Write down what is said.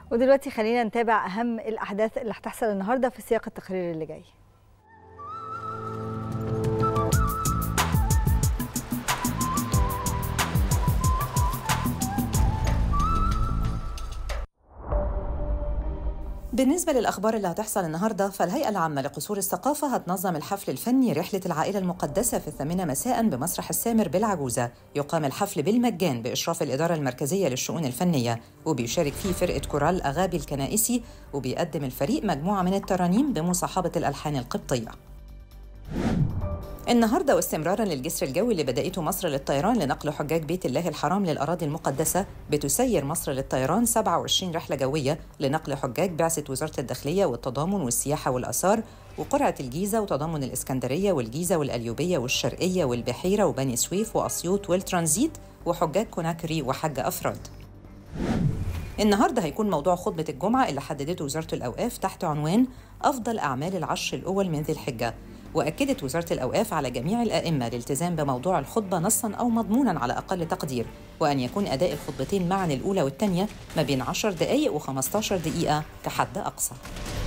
ودلوقتي خلينا نتابع أهم الأحداث اللي هتحصل النهاردة في سياق التقرير اللي جاي بالنسبة للأخبار اللي هتحصل النهاردة فالهيئة العامة لقصور الثقافة هتنظم الحفل الفني رحلة العائلة المقدسة في الثامنة مساء بمسرح السامر بالعجوزة يقام الحفل بالمجان بإشراف الإدارة المركزية للشؤون الفنية وبيشارك فيه فرقة كورال أغابي الكنائسي وبيقدم الفريق مجموعة من الترانيم بمصاحبة الألحان القبطية النهارده واستمرارا للجسر الجوي اللي بدأته مصر للطيران لنقل حجاج بيت الله الحرام للأراضي المقدسة بتسير مصر للطيران 27 رحلة جوية لنقل حجاج بعثة وزارة الداخلية والتضامن والسياحة والآثار وقرعة الجيزة وتضامن الإسكندرية والجيزة والأليوبية والشرقية والبحيرة وبني سويف وأسيوط والترانزيت وحجاج كوناكري وحج أفراد النهارده هيكون موضوع خطبة الجمعة اللي حددته وزارة الأوقاف تحت عنوان أفضل أعمال العشر الأول من ذي الحجة وأكدت وزارة الأوقاف على جميع الأئمة الالتزام بموضوع الخطبة نصا أو مضمونا على أقل تقدير وأن يكون أداء الخطبتين معا الأولى والثانية ما بين 10 دقائق و15 دقيقة كحد أقصى